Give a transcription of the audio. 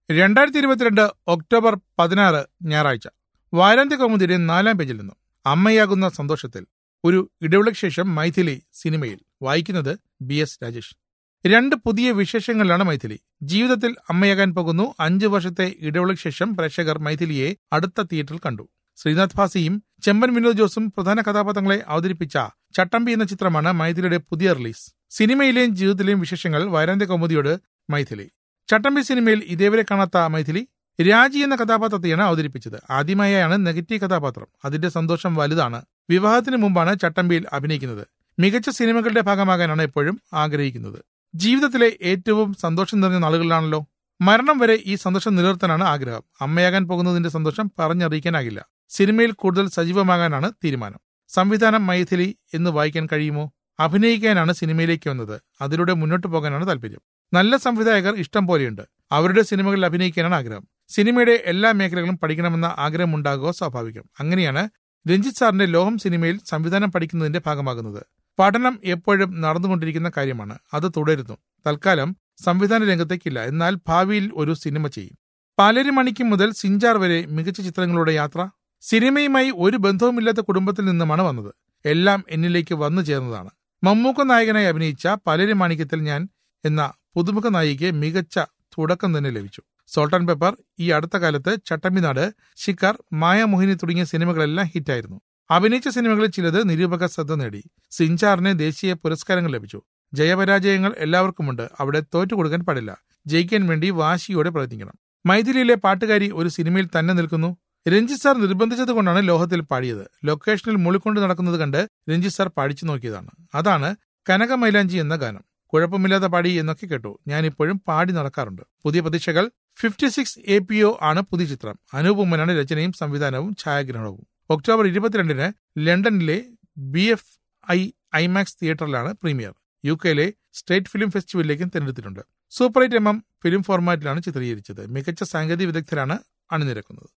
രണ്ടായിരത്തി ഇരുപത്തിരണ്ട് ഒക്ടോബർ പതിനാറ് ഞായറാഴ്ച വാരാന്ത്യ കൗമുദിയുടെ നാലാം പേജിൽ നിന്നും അമ്മയാകുന്ന സന്തോഷത്തിൽ ഒരു ഇടവേളയ്ക്ക് ശേഷം മൈഥിലി സിനിമയിൽ വായിക്കുന്നത് ബി എസ് രാജേഷ് രണ്ട് പുതിയ വിശേഷങ്ങളിലാണ് മൈഥിലി ജീവിതത്തിൽ അമ്മയാകാൻ പോകുന്നു അഞ്ചു വർഷത്തെ ഇടവേളയ്ക്ക് ശേഷം പ്രേക്ഷകർ മൈഥിലിയെ അടുത്ത തിയേറ്ററിൽ കണ്ടു ശ്രീനാഥ് ഭാസിയും ചെമ്പൻ വിനോദ് ജോസും പ്രധാന കഥാപാത്രങ്ങളെ അവതരിപ്പിച്ച ചട്ടമ്പി എന്ന ചിത്രമാണ് മൈഥിലിയുടെ പുതിയ റിലീസ് സിനിമയിലെയും ജീവിതത്തിലെയും വിശേഷങ്ങൾ വാരാന്ത്യ കൗമുദിയോട് മൈഥിലി ചട്ടമ്പി സിനിമയിൽ ഇതേവരെ കാണാത്ത മൈഥിലി രാജി എന്ന കഥാപാത്രത്തെയാണ് അവതരിപ്പിച്ചത് ആദ്യമായാണ് നെഗറ്റീവ് കഥാപാത്രം അതിന്റെ സന്തോഷം വലുതാണ് വിവാഹത്തിന് മുമ്പാണ് ചട്ടമ്പിയിൽ അഭിനയിക്കുന്നത് മികച്ച സിനിമകളുടെ ഭാഗമാകാനാണ് എപ്പോഴും ആഗ്രഹിക്കുന്നത് ജീവിതത്തിലെ ഏറ്റവും സന്തോഷം നിറഞ്ഞ നാളുകളിലാണല്ലോ മരണം വരെ ഈ സന്തോഷം നിലനിർത്താനാണ് ആഗ്രഹം അമ്മയാകാൻ പോകുന്നതിന്റെ സന്തോഷം പറഞ്ഞറിയിക്കാനാകില്ല സിനിമയിൽ കൂടുതൽ സജീവമാകാനാണ് തീരുമാനം സംവിധാനം മൈഥിലി എന്ന് വായിക്കാൻ കഴിയുമോ അഭിനയിക്കാനാണ് സിനിമയിലേക്ക് വന്നത് അതിലൂടെ മുന്നോട്ട് പോകാനാണ് താല്പര്യം നല്ല സംവിധായകർ ഇഷ്ടം പോലെയുണ്ട് അവരുടെ സിനിമകളിൽ അഭിനയിക്കാനാണ് ആഗ്രഹം സിനിമയുടെ എല്ലാ മേഖലകളും പഠിക്കണമെന്ന ആഗ്രഹമുണ്ടാകുക സ്വാഭാവികം അങ്ങനെയാണ് രഞ്ജിത്ത് സാറിന്റെ ലോഹം സിനിമയിൽ സംവിധാനം പഠിക്കുന്നതിന്റെ ഭാഗമാകുന്നത് പഠനം എപ്പോഴും നടന്നുകൊണ്ടിരിക്കുന്ന കാര്യമാണ് അത് തുടരുന്നു തൽക്കാലം സംവിധാന രംഗത്തേക്കില്ല എന്നാൽ ഭാവിയിൽ ഒരു സിനിമ ചെയ്യും പാലരിമണിക്ക് മുതൽ സിഞ്ചാർ വരെ മികച്ച ചിത്രങ്ങളുടെ യാത്ര സിനിമയുമായി ഒരു ബന്ധവുമില്ലാത്ത കുടുംബത്തിൽ നിന്നുമാണ് വന്നത് എല്ലാം എന്നിലേക്ക് വന്നു ചേർന്നതാണ് മമ്മൂക്ക നായകനായി അഭിനയിച്ച പലരിമാണിക്യത്തിൽ ഞാൻ എന്ന പുതുമുഖ നായികയ്ക്ക് മികച്ച തുടക്കം തന്നെ ലഭിച്ചു സോൾട്ട് ആൻഡ് പെപ്പർ ഈ അടുത്ത കാലത്ത് ചട്ടമ്പിനാട് ശിക്കാർ മായമോഹിനി തുടങ്ങിയ സിനിമകളെല്ലാം ഹിറ്റായിരുന്നു അഭിനയിച്ച സിനിമകളിൽ ചിലത് നിരൂപക ശ്രദ്ധ നേടി സിൻചാറിന് ദേശീയ പുരസ്കാരങ്ങൾ ലഭിച്ചു ജയപരാജയങ്ങൾ എല്ലാവർക്കുമുണ്ട് അവിടെ തോറ്റുകൊടുക്കാൻ പാടില്ല ജയിക്കാൻ വേണ്ടി വാശിയോടെ പ്രയത്നിക്കണം മൈഥിലിയിലെ പാട്ടുകാരി ഒരു സിനിമയിൽ തന്നെ നിൽക്കുന്നു രഞ്ജിത്ത് സാർ നിർബന്ധിച്ചത് കൊണ്ടാണ് ലോഹത്തിൽ പാടിയത് ലൊക്കേഷനിൽ മുളിക്കൊണ്ട് നടക്കുന്നത് കണ്ട് രഞ്ജിത്ത് സാർ പാടിച്ചു നോക്കിയതാണ് അതാണ് കനകമൈലാഞ്ചി എന്ന ഗാനം കുഴപ്പമില്ലാതെ പാടി എന്നൊക്കെ കേട്ടു ഞാൻ ഇപ്പോഴും പാടി നടക്കാറുണ്ട് പുതിയ പ്രതീക്ഷകൾ fifty six A P O ആണ് പുതിയ ചിത്രം അനൂപുമ്മനാണ് രചനയും സംവിധാനവും ഛായാഗ്രഹണവും ഒക്ടോബർ ഇരുപത്തിരണ്ടിന് ലണ്ടനിലെ ബി എഫ് ഐ ഐമാക്സ് തിയേറ്ററിലാണ് പ്രീമിയർ യു കെയിലെ സ്റ്റേറ്റ് ഫിലിം ഫെസ്റ്റിവലിലേക്കും തിരഞ്ഞെടുത്തിട്ടുണ്ട് super eight M M film ഫോർമാറ്റിലാണ് ചിത്രീകരിച്ചത് മികച്ച സാങ്കേതിക വിദഗ്ധരാണ് അണിനിരക്കുന്നത്